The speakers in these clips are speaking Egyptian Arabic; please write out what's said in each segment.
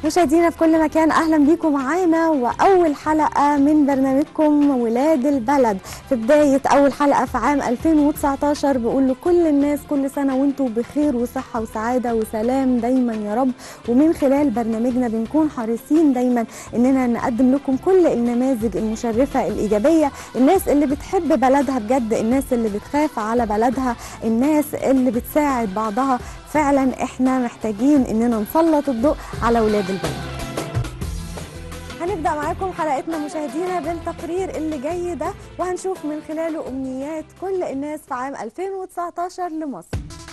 مشاهدينا في كل مكان اهلا بيكم معانا واول حلقه من برنامجكم ولاد البلد في بدايه اول حلقه في عام 2019 بقول لكل الناس كل سنه وانتم بخير وصحه وسعاده وسلام دايما يا رب ومن خلال برنامجنا بنكون حريصين دايما اننا نقدم لكم كل النماذج المشرفه الايجابيه الناس اللي بتحب بلدها بجد الناس اللي بتخاف على بلدها الناس اللي بتساعد بعضها فعلا احنا محتاجين اننا نسلط الضوء على ولاد البلد هنبدا معاكم حلقتنا مشاهدينا بالتقرير اللي جاي ده وهنشوف من خلاله امنيات كل الناس في عام 2019 لمصر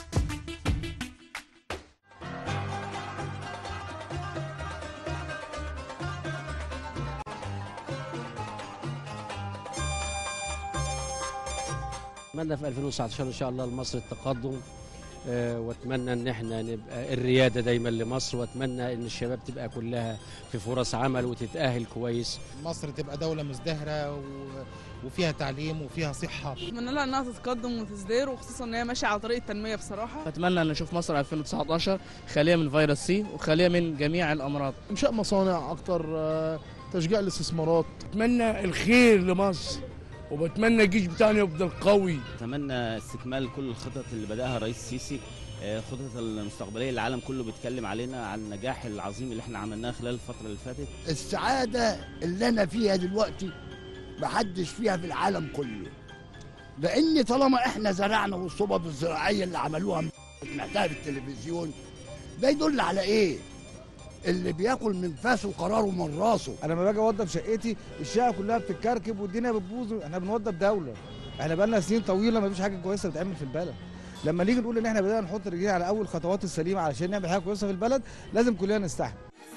اتمنى في 2019 ان شاء الله لمصر التقدم آه، واتمنى ان احنا نبقى الرياده دايما لمصر واتمنى ان الشباب تبقى كلها في فرص عمل وتتاهل كويس مصر تبقى دولة مزدهرة و... وفيها تعليم وفيها صحة اتمنى لها انها تتقدم وتزدهر وخصوصا ان هي ماشيه على طريق التنميه بصراحه اتمنى ان نشوف مصر 2019 خاليه من فيروس سي وخاليه من جميع الامراض انشاء مصانع اكتر آه، تشجيع الاستثمارات بتمنى الخير لمصر وبتمنى الجيش بتاعنا يفضل قوي اتمنى استكمال كل الخطط اللي بداها الرئيس السيسي آه، خطط المستقبليه اللي العالم كله بيتكلم علينا عن النجاح العظيم اللي احنا عملناه خلال الفتره اللي فاتت السعادة اللي أنا فيها دلوقتي محدش فيها في العالم كله لأن طالما إحنا زرعنا والصوبة الزراعية اللي عملوها سمعتها في التلفزيون ده يدل على إيه؟ اللي بياكل من فاسه قراره من راسه انا لما باجي اوضب شقتي الشقه كلها بتتكركب والدنيا بتبوظ احنا بنوضب دوله احنا بقالنا سنين طويله ما فيش حاجه كويسه بتتعمل في البلد لما نيجي نقول ان احنا بدانا نحط رجلينا على اول خطوات السليمه علشان نعمل حاجه كويسه في البلد لازم كلنا نستحمل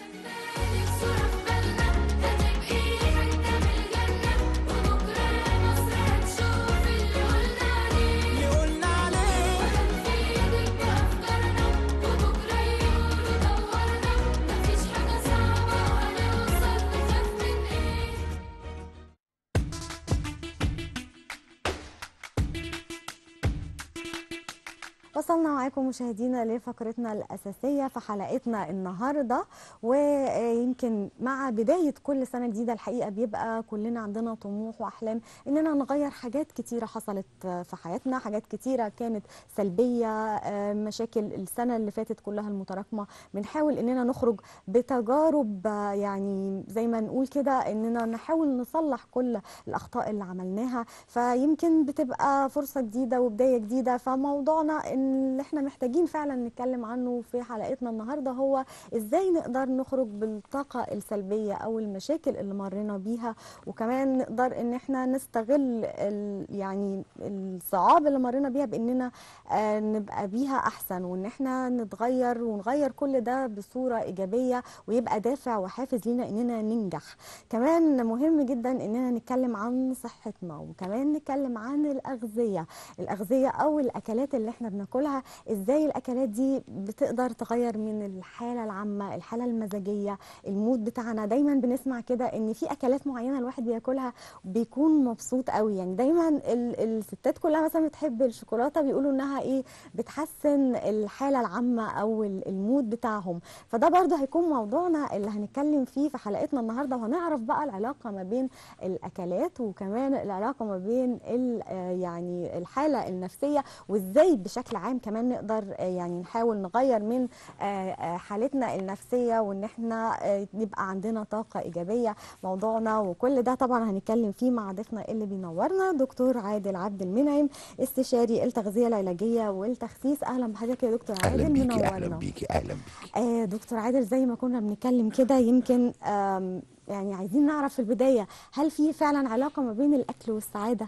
وصلنا معاكم مشاهدينا لفقرتنا الأساسية في حلقتنا النهاردة ويمكن مع بداية كل سنة جديدة الحقيقة بيبقى كلنا عندنا طموح وأحلام إننا نغير حاجات كتيرة حصلت في حياتنا حاجات كتيرة كانت سلبية مشاكل السنة اللي فاتت كلها المتراكمة بنحاول إننا نخرج بتجارب يعني زي ما نقول كده إننا نحاول نصلح كل الأخطاء اللي عملناها فيمكن بتبقى فرصة جديدة وبداية جديدة فموضوعنا إن اللي احنا محتاجين فعلا نتكلم عنه في حلقتنا النهارده هو ازاي نقدر نخرج بالطاقه السلبيه او المشاكل اللي مرينا بيها وكمان نقدر ان احنا نستغل ال- يعني الصعاب اللي مرينا بيها باننا آه، نبقى بيها احسن وان احنا نتغير ونغير كل ده بصوره ايجابيه ويبقى دافع وحافز لينا اننا ننجح كمان مهم جدا اننا نتكلم عن صحتنا وكمان نتكلم عن الاغذيه الاغذيه او الاكلات اللي احنا بناكلها ازاي الاكلات دي بتقدر تغير من الحاله العامه الحاله المزاجيه المود بتاعنا دايما بنسمع كده ان في اكلات معينه الواحد بياكلها بيكون مبسوط قوي يعني دايما ال- الستات كلها مثلا بتحب الشوكولاته بيقولوا انها ايه بتحسن الحاله العامه او ال- المود بتاعهم فده برضه هيكون موضوعنا اللي هنتكلم فيه في حلقتنا النهارده وهنعرف بقى العلاقه ما بين الاكلات وكمان العلاقه ما بين ال- آه يعني الحاله النفسيه وازاي بشكل عام كمان نقدر آه يعني نحاول نغير من آه آه حالتنا النفسيه وان احنا آه يبقى عندنا طاقه ايجابيه موضوعنا وكل ده طبعا هنتكلم فيه مع ضيفنا اللي بينورنا دكتور عادل عبد المنعم استشاري التغذيه العلاجيه والتخسيس اهلا بحضرتك يا دكتور عادل أهلا بيكي منورنا أهلا بيكي أهلا بيكي آه دكتور عادل زي ما كنا بنتكلم كده يمكن آم، يعني عايزين نعرف في البداية هل في فعلا علاقة ما بين الأكل والسعادة؟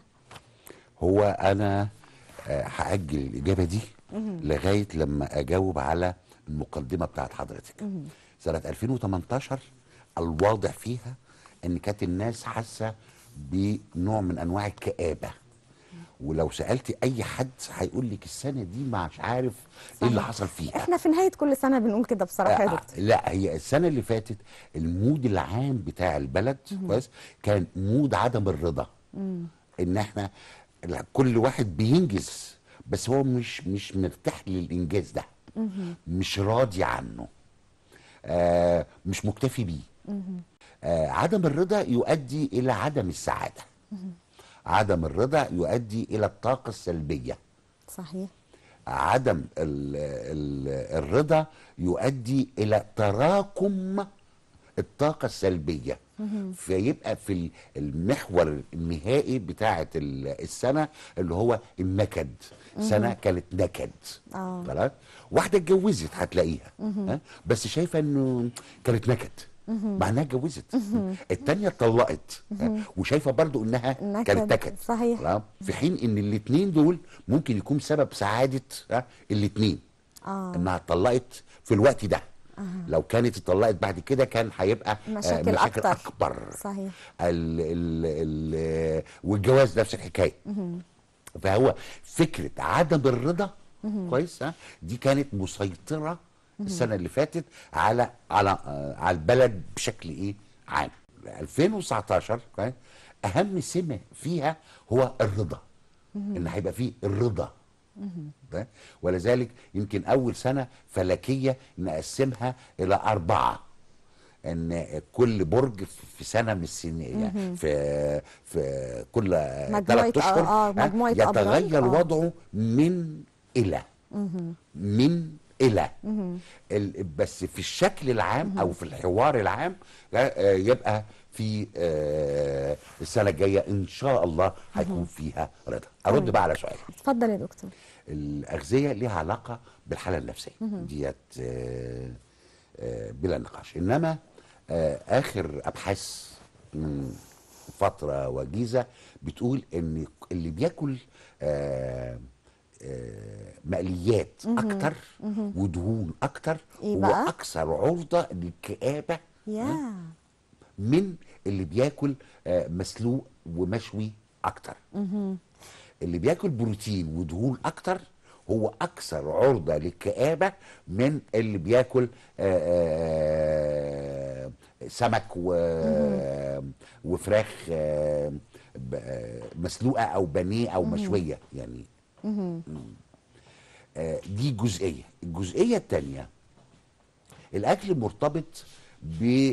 هو انا آه، هاجل الاجابه دي لغايه لما اجاوب على المقدمه بتاعت حضرتك سنه 2018 الواضح فيها ان كانت الناس حاسه بنوع من انواع الكآبه ولو سالتي اي حد هيقول لك السنه دي مش عارف ايه اللي صحيح. حصل فيها احنا في نهاية كل سنة بنقول كده بصراحة يا آه، دكتور لا هي السنه اللي فاتت المود العام بتاع البلد كويس كان مود عدم الرضا ان احنا لا، كل واحد بينجز بس هو مش مش مرتاح للانجاز ده مش راضي عنه آه مش مكتفي بيه مهم. آه عدم الرضا يؤدي الى عدم السعاده مهم. عدم الرضا يؤدي الى الطاقه السلبيه صحيح عدم ال ال الرضا يؤدي الى تراكم الطاقه السلبيه مهم. فيبقى في ال- المحور النهائي بتاعه ال- السنه اللي هو النكد سنه مهم. كانت نكد اه خلاص واحده اتجوزت هتلاقيها مهم. ها؟ بس شايفه انه كانت نكد مهم. مع انها اتجوزت مهم. التانية اتطلقت مهم. وشايفه برضو انها نكد. كانت نكد صحيح. خلاص؟ في حين ان الاتنين دول ممكن يكون سبب سعاده ها الاتنين اه انها اتطلقت في الوقت ده آه. لو كانت اتطلقت بعد كده كان هيبقى آه، مشاكل مشاكل أكتر. اكبر صحيح ال ال ال والجواز نفس الحكايه مهم. فهو فكره عدم الرضا مهم. كويس ها دي كانت مسيطره مهم. السنه اللي فاتت على على آه، على البلد بشكل ايه عام 2019 كويس؟ اهم سمه فيها هو الرضا مهم. ان هيبقى فيه الرضا مهم. ده ولذلك يمكن اول سنه فلكيه نقسمها الى اربعه ان كل برج في سنه من السنين مهم. يعني في في كل مجموعة ثلاث اشهر آه، آه، ها، مجموعة أبراج. يتغير آه. وضعه من الى مهم. من الى مهم. ال- بس في الشكل العام او في الحوار العام آه، يبقى في آه، السنه الجايه ان شاء الله هيكون فيها رضا ارد تمام. بقى على سؤالك اتفضل يا دكتور الاغذيه ليها علاقه بالحاله النفسيه مهم. ديت آه، آه، بلا نقاش انما آه، اخر ابحاث من فتره وجيزه بتقول ان اللي بياكل آه، آه، مقليات مهم. اكتر مهم. ودهون اكتر إيه هو بقى؟ اكثر عرضه للكآبه يا من اللي بياكل آه، مسلوق ومشوي اكتر مهم. اللي بياكل بروتين ودهون اكتر هو اكثر عرضه للكآبه من اللي بياكل آه، آه، سمك و... وفراخ آه، ب- آه، مسلوقه او بانيه او مهم. مشويه يعني مهم. آه، دي جزئيه الجزئيه الثانيه الاكل مرتبط ب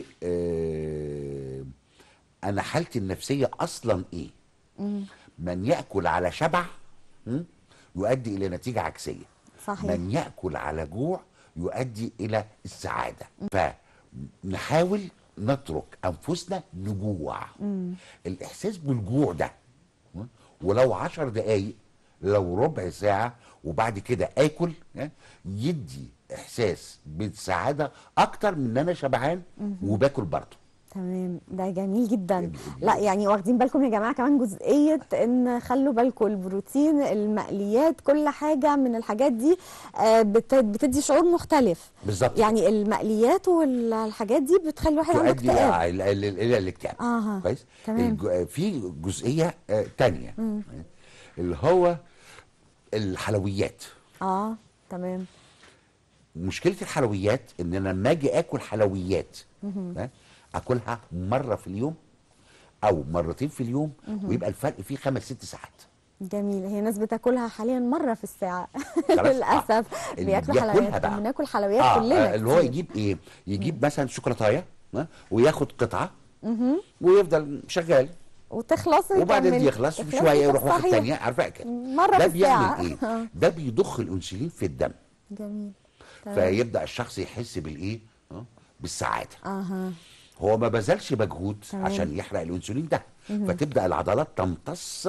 آه، انا حالتي النفسيه اصلا ايه مم. من ياكل على شبع م، يؤدي الى نتيجه عكسيه صحيح من ياكل على جوع يؤدي الى السعاده فنحاول نترك انفسنا نجوع مم. الاحساس بالجوع ده م، ولو عشر دقايق لو ربع ساعه وبعد كده اكل ها، يدي احساس بالسعاده اكتر من ان انا شبعان مهم. وباكل برضه تمام ده جميل جدا لا يعني واخدين بالكم يا جماعه كمان جزئيه ان خلوا بالكم البروتين المقليات كل حاجه من الحاجات دي آه، بت- بتدي شعور مختلف بالظبط يعني المقليات والحاجات دي بتخلي الواحد عنده تؤدي اكتئاب الى الى الى الاكتئاب اها كويس تمام. الج- في جزئيه آه، تانية مم. اللي هو الحلويات اه تمام مشكله الحلويات ان انا لما اجي اكل حلويات مهم. ها، اكلها مره في اليوم او مرتين في اليوم مهم. ويبقى الفرق فيه خمس ست ساعات جميل هي ناس بتاكلها حاليا مره في الساعه خلاص؟ للاسف اللي بياكلوا بياكلها حلويات بقى. بناكل حلويات آه كلنا آه اللي هو كتير. يجيب ايه يجيب مثلا شوكولاتايه ها، وياخد قطعه مهم. ويفضل شغال وتخلص وبعدين ويكمل. يخلص تخلص شويه يروح واخد صحيح. تانية عارفه كده مره ده في الساعه بيعمل ايه ده بيضخ الانسولين في الدم جميل تمام. فيبدا الشخص يحس بالايه آه، بالسعاده اها هو ما بذلش مجهود تمام. عشان يحرق الانسولين ده مهم. فتبدا العضلات تمتص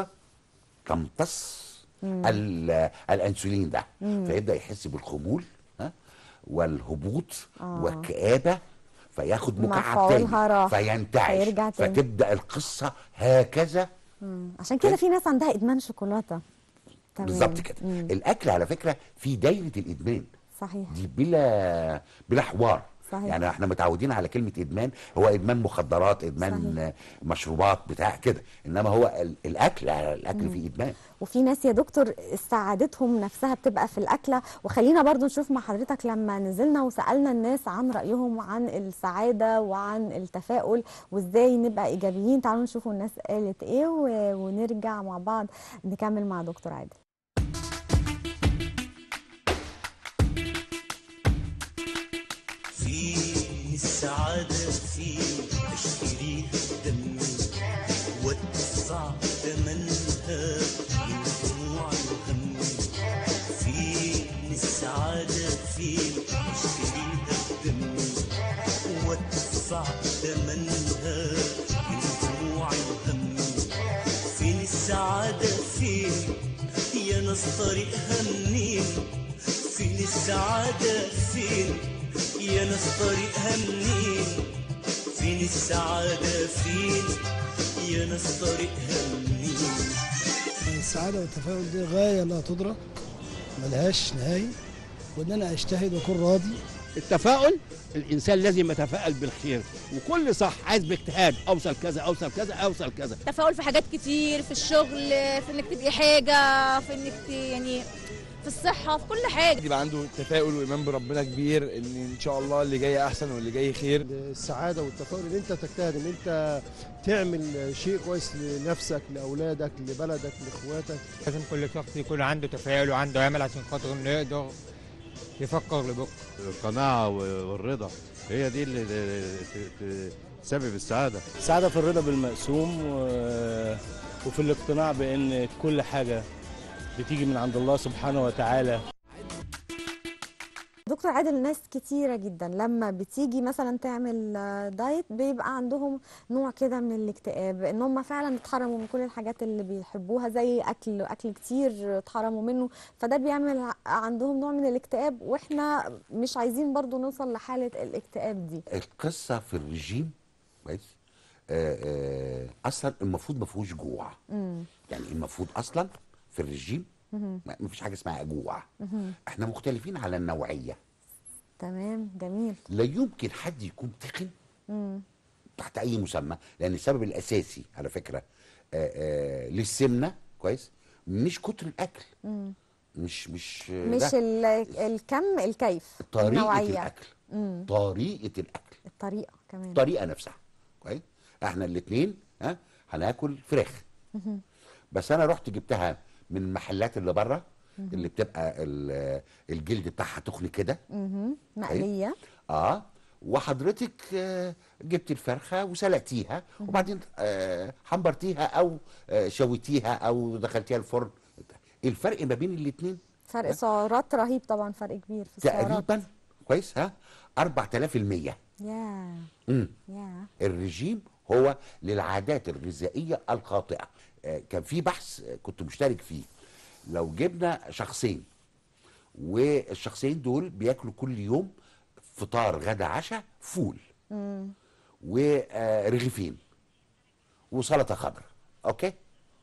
تمتص مم. ال- الانسولين ده مم. فيبدا يحس بالخمول ها والهبوط آه. والكآبة فياخد مكعب مفعولها راح. تاني فينتعش فيرجع تاني. فتبدا القصه هكذا مم. عشان كده في ناس عندها ادمان شوكولاته تمام بالظبط كده مم. الاكل على فكره في دايره الادمان صحيح دي بلا بلا حوار صحيح. يعني احنا متعودين على كلمه ادمان هو ادمان مخدرات ادمان صحيح. صحيح. مشروبات بتاع كده انما هو ال- الاكل الاكل مم. فيه ادمان وفي ناس يا دكتور سعادتهم نفسها بتبقى في الاكله وخلينا برضو نشوف مع حضرتك لما نزلنا وسالنا الناس عن رايهم عن السعاده وعن التفاؤل وازاي نبقى ايجابيين تعالوا نشوفوا الناس قالت ايه و- ونرجع مع بعض نكمل مع دكتور عادل في فين اشتريها بدمي وادفع ثمنها من دموعي وهمي فين السعادة فين اشتريها بدمي وادفع ثمنها من دموعي وهمي فين السعادة فين يا ناس طريقها منين فين السعادة فين يا ناس طريقها منين فين السعادة فين يا ناس طريقها منين السعادة والتفاؤل دي غاية لا تدرك ملهاش نهاية وإن أنا أجتهد وأكون راضي التفاؤل الانسان لازم يتفائل بالخير وكل صح عايز باجتهاد اوصل كذا اوصل كذا اوصل كذا تفاؤل في حاجات كتير في الشغل في انك تبقي حاجه في انك ت- يعني في الصحه في كل حاجه يبقى عنده تفاؤل وايمان بربنا كبير ان ان شاء الله اللي جاي احسن واللي جاي خير السعاده والتفاؤل ان انت تجتهد ان انت تعمل شيء كويس لنفسك لاولادك لبلدك لاخواتك لازم كل شخص يكون عنده تفاؤل وعنده امل عشان خاطر انه يقدر يفكر لبكره القناعة والرضا هي دي اللي ت- ت- تسبب السعادة السعادة في الرضا بالمقسوم و- وفي الاقتناع بأن كل حاجة بتيجي من عند الله سبحانه وتعالى دكتور عادل ناس كتيرة جدا لما بتيجي مثلا تعمل آه، دايت بيبقى عندهم نوع كده من الاكتئاب ان هم فعلا اتحرموا من كل الحاجات اللي بيحبوها زي اكل اكل كتير اتحرموا منه فده بيعمل ع- عندهم نوع من الاكتئاب واحنا مش عايزين برضو نوصل لحالة الاكتئاب دي القصه في الرجيم كويس آه، آه، اصلا المفروض ما فيهوش جوع مم. يعني المفروض اصلا في الرجيم مهم. ما ما فيش حاجه اسمها جوع مهم. احنا مختلفين على النوعيه تمام جميل لا يمكن حد يكون تخن مم. تحت اي مسمى لان السبب الاساسي على فكره آه، آه، للسمنه كويس مش كتر الاكل مم. مش مش آه، مش ده. ال- الكم الكيف طريقه النوعية. الاكل مم. طريقه الاكل الطريقة كمان الطريقه نفسها كويس احنا الاثنين ها هناكل فراخ مهم. بس انا رحت جبتها من المحلات اللي بره مهم. اللي بتبقى ال- الجلد بتاعها تخن كده مهم. مقلية اه وحضرتك آه، جبت الفرخه وسلقتيها وبعدين آه، حمرتيها او آه، شويتيها او دخلتيها الفرن الفرق ما بين الاثنين فرق سعرات رهيب طبعا فرق كبير في السعرات تقريبا كويس ها 4000% يا امم يا الرجيم هو للعادات الغذائيه الخاطئه آه، كان في بحث آه، كنت مشترك فيه لو جبنا شخصين والشخصين دول بياكلوا كل يوم فطار غدا عشاء فول مم. ورغيفين وسلطه خضراء اوكي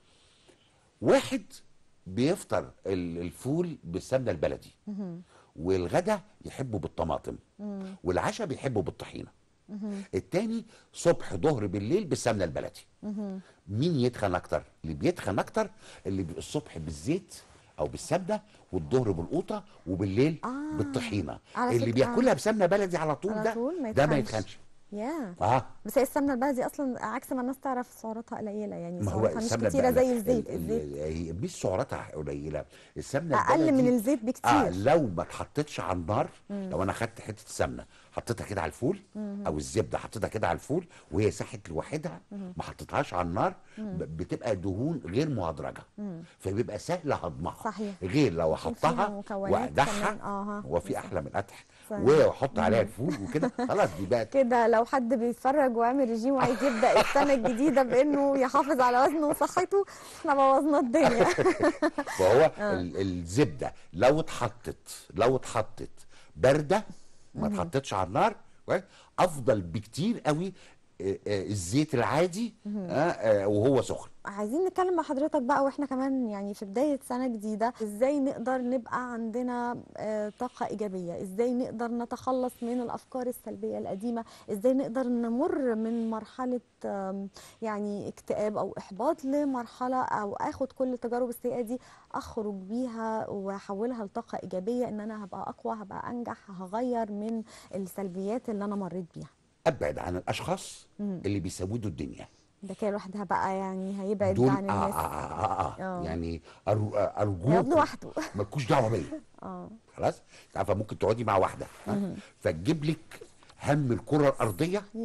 واحد بيفطر ال- الفول بالسمنه البلدي مهم. والغدا يحبه بالطماطم مم. والعشاء بيحبه بالطحينه مهم. التاني صبح ظهر بالليل بالسمنه البلدي مهم. مين يتخن اكتر اللي بيتخن اكتر اللي بي- الصبح بالزيت او بالسمنه والظهر بالقوطه وبالليل آه. بالطحينه على اللي فكرة- بياكلها بسمنه بلدي على طول على ده طول ما ده ما يتخنش. يتخنش يا اه بس هي السمنه البلدي اصلا عكس ما الناس تعرف سعراتها قليله يعني ما هو سعراتها مش السمنه كتيره البلدي- زي الزيت ال- ال- الزيت هي مش سعراتها قليله السمنه اقل البلدي من الزيت بكتير اه لو ما اتحطتش على النار مم. لو انا خدت حته سمنه حطيتها كده على الفول مم. او الزبده حطيتها كده على الفول وهي ساحت لوحدها مم. ما حطيتهاش على النار مم. ب- بتبقى دهون غير مهدرجه مم. فبيبقى سهل هضمها صحيح غير لو يكون فيها احطها مكونات واقدحها كمان. آه، هو في احلى من القدح صحيح. واحط عليها مم. الفول وكده خلاص دي بقت كده لو حد بيتفرج وعامل رجيم وعايز يبدا السنه الجديده بانه يحافظ على وزنه وصحته احنا بوظنا الدنيا فهو آه. ال- الزبده لو اتحطت لو اتحطت بارده ما مهم. اتحطتش على النار كويس؟ افضل بكتير قوي آه، آه، الزيت العادي مهم. آه، آه، وهو سخن عايزين نتكلم مع حضرتك بقى واحنا كمان يعني في بداية سنة جديدة ازاي نقدر نبقى عندنا آه، طاقة ايجابية ازاي نقدر نتخلص من الافكار السلبية القديمة ازاي نقدر نمر من مرحلة آم، يعني اكتئاب او احباط لمرحلة او اخد كل التجارب السيئة دي اخرج بيها واحولها لطاقة ايجابية ان انا هبقى اقوى هبقى انجح هغير من السلبيات اللي انا مريت بيها ابعد عن الاشخاص مم. اللي بيسودوا الدنيا ده كده الواحد هبقى يعني هيبعد دول عن آه الناس آه آه آه آه. آه. يعني أرو- آه، ياخدوا ارجوك لوحده مالكوش دعوه بيا اه خلاص انت عارفه ممكن تقعدي مع واحده ها؟ مهم. فتجيب لك هم الكره الارضيه صحيح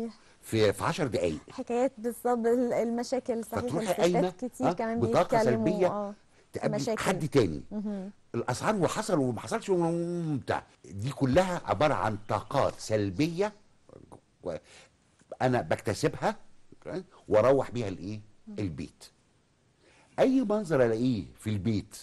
في في 10 دقائق حكايات بالظبط ال- المشاكل صحيح فتروحي قايمة، الستات كتير آه، كمان بطاقة بيتكلموا سلبية اه في تقابلي مشاكل. حد تاني مهم. الاسعار وحصل وما حصلش وبتاع دي كلها عباره عن طاقات سلبيه و- انا بكتسبها واروح بيها الايه البيت اي منظر الاقيه في البيت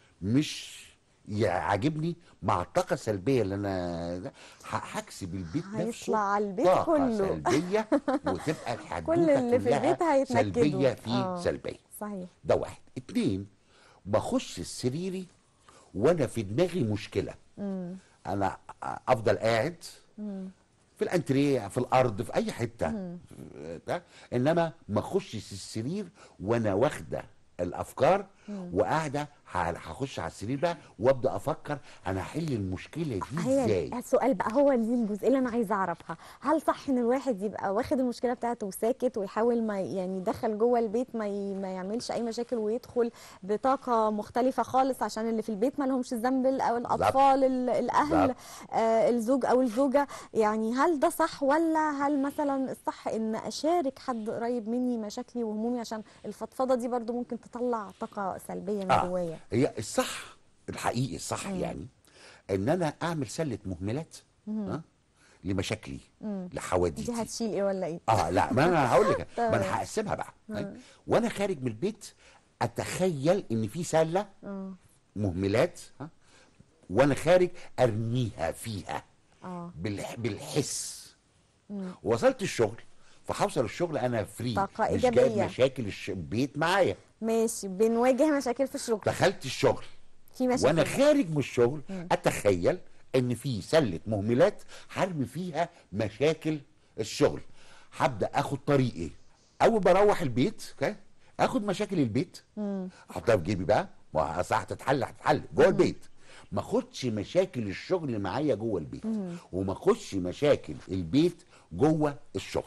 مش يعجبني مع الطاقه السلبيه اللي انا ده، ه- هكسب البيت نفسه هيطلع على البيت طاقه كله. سلبيه وتبقى الحدوته كل اللي في كلها البيت هيتنكدوا. سلبيه في آه. سلبيه صحيح ده واحد اتنين بخش سريري وانا في دماغي مشكله مم. انا افضل قاعد مم. في الانتريه في الارض في اي حته مم. ده انما ما اخشش السرير وانا واخده الافكار مم. وقاعده ه- هخش على السرير بقى وابدا افكر انا هحل المشكله دي هي ازاي السؤال بقى هو دي الجزئيه اللي انا عايزه اعرفها هل صح ان الواحد يبقى واخد المشكله بتاعته وساكت ويحاول ما يعني يدخل جوه البيت ما ي... ما يعملش اي مشاكل ويدخل بطاقه مختلفه خالص عشان اللي في البيت ما لهمش ذنب او الاطفال ال- الاهل بالظبط. آه الزوج او الزوجه يعني هل ده صح ولا هل مثلا الصح ان اشارك حد قريب مني مشاكلي وهمومي عشان الفضفضه دي برضو ممكن تطلع طاقه سلبيه من آه. جوايا هي الصح الحقيقي الصح مم. يعني ان انا اعمل سله مهملات مم. ها لمشاكلي مم. لحواديتي دي هتشيل ايه ولا ايه اه لا ما انا هقول لك ما تمام. انا هقسمها بقى مم. وانا خارج من البيت اتخيل ان في سله اه مهملات ها وانا خارج ارميها فيها اه بالح- بالحس مم. وصلت الشغل فهوصل الشغل انا فري طاقة مش جايب إيجابية. مشاكل الش- البيت معايا ماشي بنواجه مشاكل في الشغل دخلت الشغل في مشاكل وانا خارج من الشغل مم. اتخيل ان في سله مهملات هرمي فيها مشاكل الشغل هبدا اخد طريقي اول ما اروح البيت اوكي اخد مشاكل البيت مم. احطها في جيبي بقى ما صح هتتحل هتتحل جوه البيت ما اخدش مشاكل الشغل معايا جوه البيت مم. وما اخدش مشاكل البيت جوه الشغل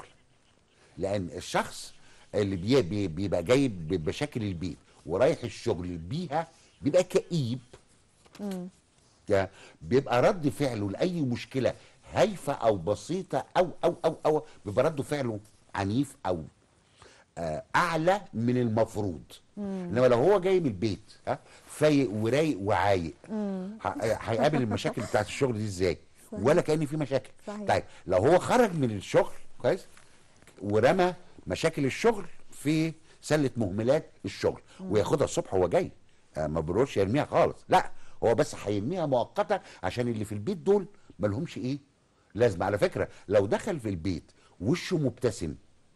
لان الشخص اللي بي- بي- بيبقى جايب بمشاكل البيت ورايح الشغل بيها بيبقى كئيب مم. ده بيبقى رد فعله لاي مشكله هايفه او بسيطه او او او او بيبقى رد فعله عنيف او آه، اعلى من المفروض مم. انما لو هو جاي من البيت ها فايق ورايق وعايق مم. ه- هيقابل المشاكل بتاعت الشغل دي ازاي صحيح. ولا كان في مشاكل صحيح. طيب لو هو خرج من الشغل كويس ورمى مشاكل الشغل في سله مهملات الشغل مم. وياخدها الصبح وهو جاي آه، ما بيروحش يرميها خالص لا هو بس هيرميها مؤقتا عشان اللي في البيت دول ما لهمش ايه لازمه على فكره لو دخل في البيت وشه مبتسم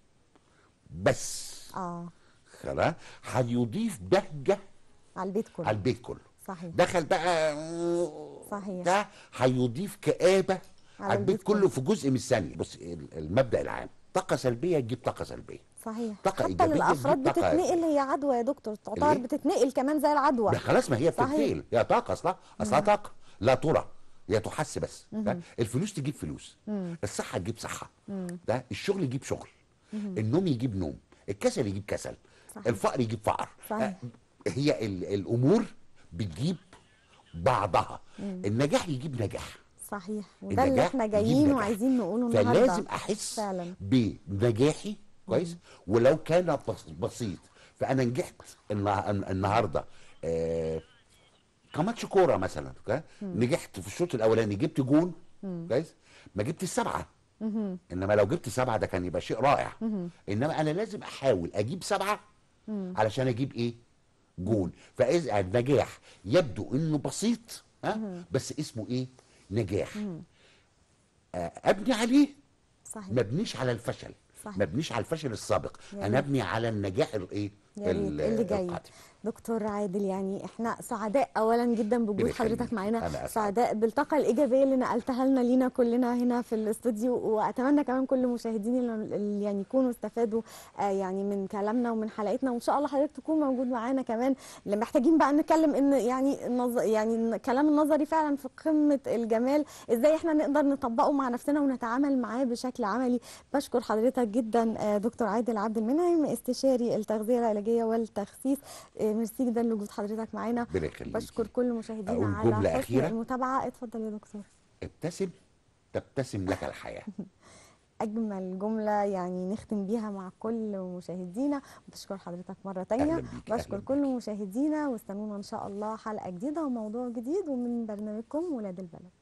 بس اه خلاص هيضيف بهجه على البيت كله على البيت كله صحيح دخل بقى صحيح ده هيضيف كآبة على على البيت البيت كله كله. في جزء من الثانية بص ال- المبدأ العام طاقة سلبية تجيب طاقة سلبية صحيح طاقة حتى إيجابية للافراد تجيب طاقة بتتنقل هي عدوى يا دكتور تعتبر الإيه؟ بتتنقل كمان زي العدوى ما خلاص ما هي صحيح. بتتنقل هي طاقة أصلا أصلها مم. طاقة لا ترى هي تحس بس مهم. ده الفلوس تجيب فلوس مم. الصحة تجيب صحة مم. ده الشغل يجيب شغل مهم. النوم يجيب نوم الكسل يجيب كسل صحيح. الفقر يجيب فقر صحيح. آه، هي ال- الأمور بتجيب بعضها مم. النجاح يجيب نجاح صحيح وده اللي النجاح احنا يجيب جايين نجاح. وعايزين نقوله النهارده فلازم احس فعلا بنجاحي كويس ولو كان بس- بسيط فانا نجحت النه- النهارده آه كماتش كوره مثلا أوكي؟ مم. نجحت في الشوط الاولاني جبت جون مم. كويس ما جبت السبعه مهم. انما لو جبت سبعه ده كان يبقى شيء رائع مهم. انما انا لازم احاول اجيب سبعه مم. علشان اجيب ايه جون فاذا النجاح يبدو انه بسيط ها مهم. بس اسمه ايه نجاح مم. آه، ابني عليه صحيح ما ابنيش على الفشل صحيح. ما ابنيش على الفشل السابق يا انا ريت. ابني على النجاح الايه يا ريت ال- اللي جاي القادم. دكتور عادل يعني احنا سعداء اولا جدا بوجود ربنا حضرتك يخليك. معانا أنا أسعد. سعداء بالطاقه الايجابيه اللي نقلتها لنا لينا كلنا هنا في الاستوديو واتمنى كمان كل مشاهديني اللي اللي يعني يكونوا استفادوا آه يعني من كلامنا ومن حلقتنا وان شاء الله حضرتك تكون موجود معانا كمان اللي محتاجين بقى نتكلم ان يعني النظ... يعني الكلام النظري فعلا في قمه الجمال ازاي احنا نقدر نطبقه مع نفسنا ونتعامل معاه بشكل عملي بشكر حضرتك جدا آه، دكتور عادل عبد المنعم استشاري التغذيه العلاجيه والتخسيس آه، ميرسي جدا لوجود حضرتك معانا ربنا يخليك بشكر كل مشاهدينا أقول على جملة حسن أخيرة؟ المتابعه اتفضل يا دكتور ابتسم تبتسم لك الحياه اجمل جمله يعني نختم بيها مع كل مشاهدينا بشكر حضرتك مره تانية أهلاً بيك، أهلاً بشكر كل مشاهدينا واستنونا ان شاء الله حلقه جديده وموضوع جديد ومن برنامجكم ولاد البلد